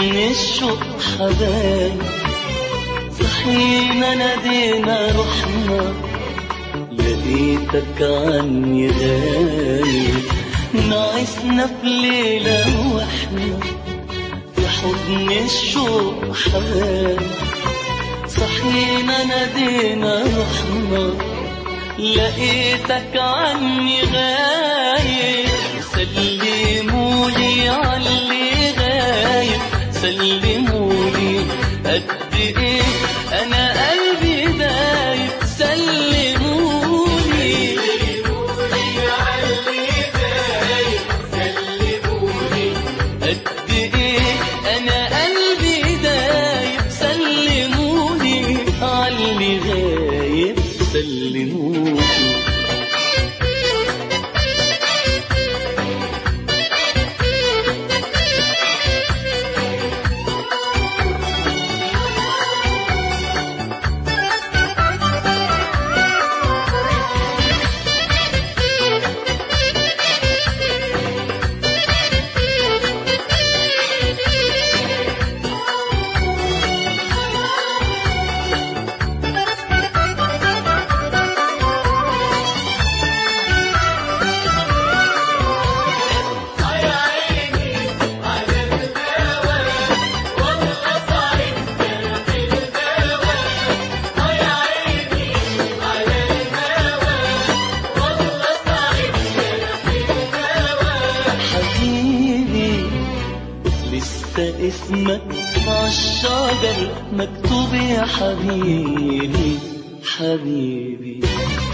حضن الشوق حبايب صحينا نادينا رحنا لقيتك عني غايب نعسنا في ليلة واحنا في حضن الشوق حبايب صحينا نادينا رحنا لقيتك عني غايب سلمولي علي غايب سلمولي قد ايه انا قلبي دايب سلمولي قد ايه انا قلبي دايب سلمولي علي غايب سلمولي حبيبي لسه اسمك عالشجر مكتوب يا حبيبي حبيبي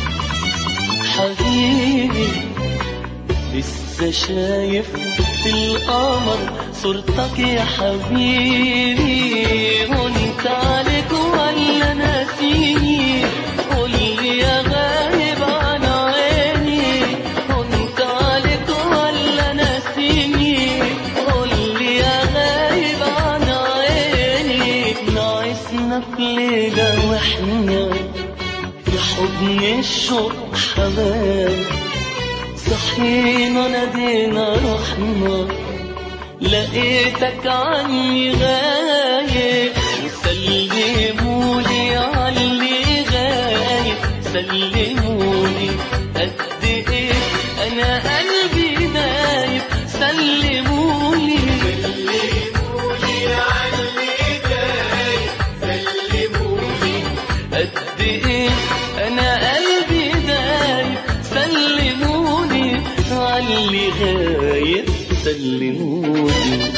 حبيبي لسه شايف في القمر صورتك يا حبيبي وانت عليك ولا ناسيني قول لي يا غايب عن عيني وانت عليك ولا ناسيني قول لي يا غايب عن عيني نعسنا في ليلة واحنا في حضن الشوق حبايب صحينا نادينا رحنا لقيتك عني غايب سلمولي علي غايب سلمولي قد ايه انا قلبي دايب سلمولي قد ايه انا قلبي دايب سلموني علي غايب سلموني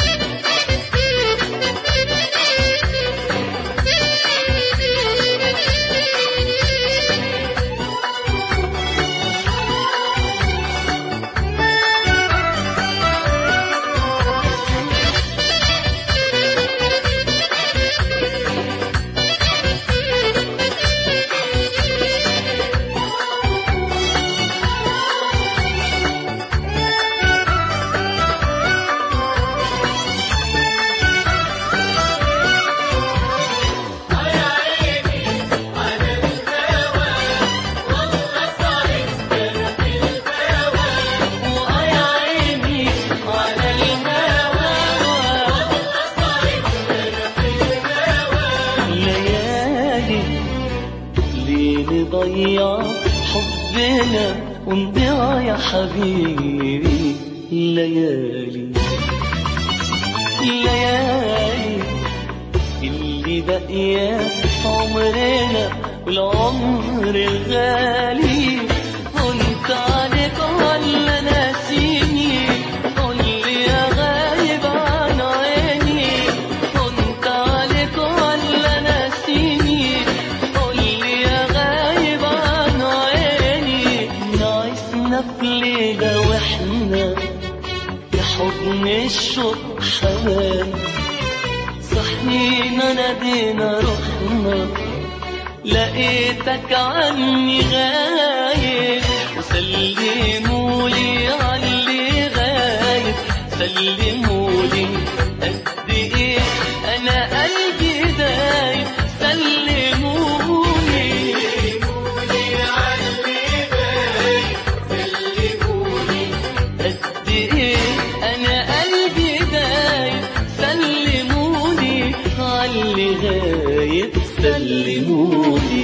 ويا عيني على الهوى ليالي ليه نضيع حبنا ونضيع يا حبيبي ليالي ليالي اللي باقية عمرنا والعمر غالي كنت عليك ولا ناسيني قول لي يا غايب عن عيني كنت عليك ولا ناسيني قول لي يا غايب عن عيني نعسنا في ليلة واحنا في حضن الشوق حبايب صحينا نادينا رحنا لقيتك عني غايب وسلمولي علي غايب سلمولي قد ايه انا قلبي دايب سلمولي قد ايه انا قلبي دايب سلمولي قولولي